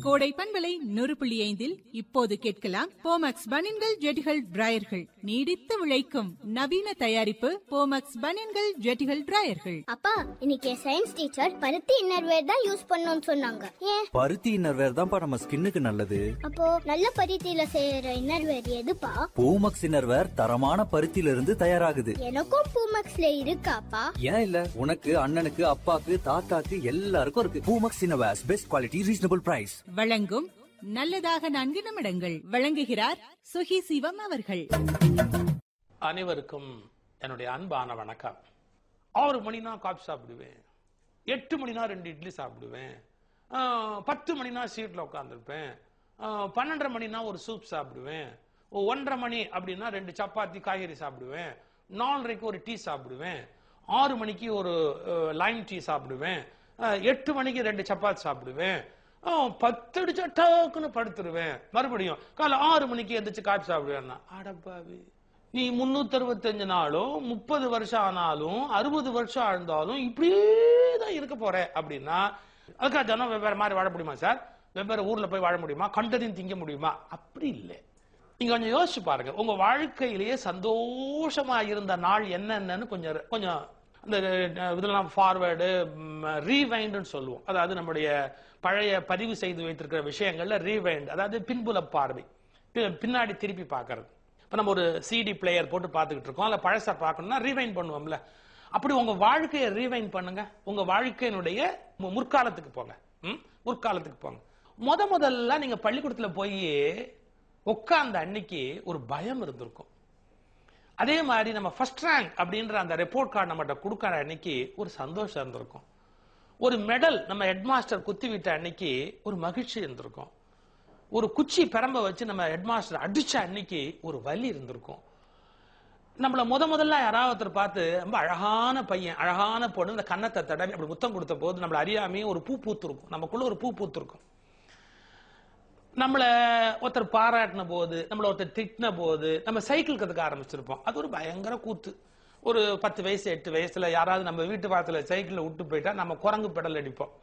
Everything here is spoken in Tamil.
கோடை பண்பலை நூறு புள்ளி ஐந்தில் இப்போது கேட்கலாம் போமக்ஸ் பனின்கள் ஜெட்டிகள் டிராயர்கள் நீடித்து விளைக்கும் நவீன தயாரிப்பு போமக்ஸ் பனின்கள் ஜெட்டிகள் டிராயர்கள் அப்பா இன்னைக்கு சயின்ஸ் டீச்சர் பருத்தி இன்னர்வேர் தான் யூஸ் பண்ணணும்னு சொன்னாங்க ஏன் பருத்தி இன்னர்வேர் தான்ப்பா நம்ம ஸ்கின்னுக்கு நல்லது அப்போ நல்ல பருத்தியில செய்யற இன்னர்வேர் எதுப்பா பூமக்ஸ் இன்னர்வேர் தரமான பருத்தியில இருந்து தயாராகுது எனக்கும் பூமக்ஸ்ல இருக்காப்பா ஏன் இல்ல உனக்கு அண்ணனுக்கு அப்பாக்கு தாத்தாக்கு எல்லாருக்கும் இருக்கு Poomex innerwears best quality reasonable price வழங்கும் நல்லதாக நான்கு நிமிடங்கள் வழங்குகிறார் சுகி சிவம் அவர்கள் அனைவருக்கும் என்னுடைய அன்பான வணக்கம் ஆறு மணினா காபி சாப்பிடுவேன் எட்டு மணினா ரெண்டு இட்லி சாப்பிடுவேன் ஆஹ், பத்து மணினா சீட்ல உட்காந்துருப்பேன் பன்னெண்டரை மணினா ஒரு சூப் சாப்பிடுவேன் ஓ, ஒன்றரை மணி அப்படின்னா ரெண்டு சப்பாத்தி காய்கறி சாப்பிடுவேன் நாலரைக்கு ஒரு டீ சாப்பிடுவேன் ஆறு மணிக்கு ஒரு லைம் டீ சாப்பிடுவேன் ஆஹ், எட்டு மணிக்கு ரெண்டு சப்பாத்தி சாப்பிடுவேன் ஆஹ், பத்து அடிச்சா டக்குன்னு படுத்துருவேன் மறுபடியும் காலை ஆறு மணிக்கு எந்திரிச்சு காப்பி சாப்பிடுவேன் அடப்பாவி நீ முன்னூத்தி அறுபத்தஞ்சு நாளும் முப்பது வருஷம் ஆனாலும் அறுபது வருஷம் ஆழ்ந்தாலும் இப்படியே தான் இருக்க போற அப்படின்னா அதுக்காக ஜனம் வெவ்வேறு மாதிரி வாழ முடியுமா சார் வெவ்வேறு ஊர்ல போய் வாழ முடியுமா கண்டதையும் திங்க முடியுமா அப்படி இல்லை நீங்க கொஞ்சம் யோசிச்சு பாருங்க உங்க வாழ்க்கையிலேயே சந்தோஷமா இருந்த நாள் என்னென்னு கொஞ்சம் கொஞ்சம் அந்த அஹ், இதெல்லாம் ஃபார்வேர்டு ரீவைண்டுன்னு சொல்லுவோம் அதாவது நம்முடைய பழைய பதிவு செய்து வைத்திருக்கிற விஷயங்கள்ல ரீவைண்ட் அதாவது பின்புல பார்வை பி- பின்னாடி திருப்பி பார்க்கறது இப்ப நம்ம ஒரு சிடி பிளேயர் போட்டு பார்த்துக்கிட்டு இருக்கோம் அல்ல பழசா பார்க்கணும்னா ரீவைண்ட் பண்ணுவோம்ல அப்படி உங்க வாழ்க்கையை ரீவைண்ட் பண்ணுங்க உங்க வாழ்க்கையினுடைய மு- முற்காலத்துக்கு போங்க ம்? முற்காலத்துக்கு போங்க முத முதல்ல நீங்க பள்ளிக்கூடத்துல போய் உட்கார்ந்த அன்னைக்கு ஒரு பயம் இருந்திருக்கும் அதே மாதிரி நம்ம ஃபர்ஸ்ட் ரேங்க் அப்படின்ற அந்த ரிப்போர்ட் கார்டு நம்மகிட்ட கொடுக்கற அன்னைக்கு ஒரு சந்தோஷம் இருந்திருக்கும் ஒரு மெடல் நம்ம ஹெட்மாஸ்டர் குத்தி விட்ட அன்னைக்கு ஒரு மகிழ்ச்சி இருந்திருக்கும் ஒரு குச்சி பெரம்ப வச்சு நம்ம ஹெட்மாஸ்டர் அடிச்ச அன்னைக்கு ஒரு வலி இருந்திருக்கும் நம்மள முத முதல்ல யாராவது ஒருத்தர் பார்த்து ரொம்ப அழகான பையன் அழகான பொண்ணு இந்த கன்னத்தை தடவி அப்படி முத்தம் கொடுத்த போது நம்மள அறியாமையே ஒரு பூ பூத்திருக்கும் நமக்குள்ள ஒரு பூ பூத்திருக்கும் நம்மள ஒருத்தர் பாராட்டின போது நம்மள ஒருத்தர் திட்டின போது நம்ம சைக்கிள் கத்துக்க ஆரம்பிச்சிருப்போம் அது ஒரு பயங்கர கூத்து ஒரு பத்து வயசு எட்டு வயசுல யாராவது நம்ம வீட்டு வாசல சைக்கிள்ல விட்டு போயிட்டா நம்ம குரங்கு பெடல் அடிப்போம்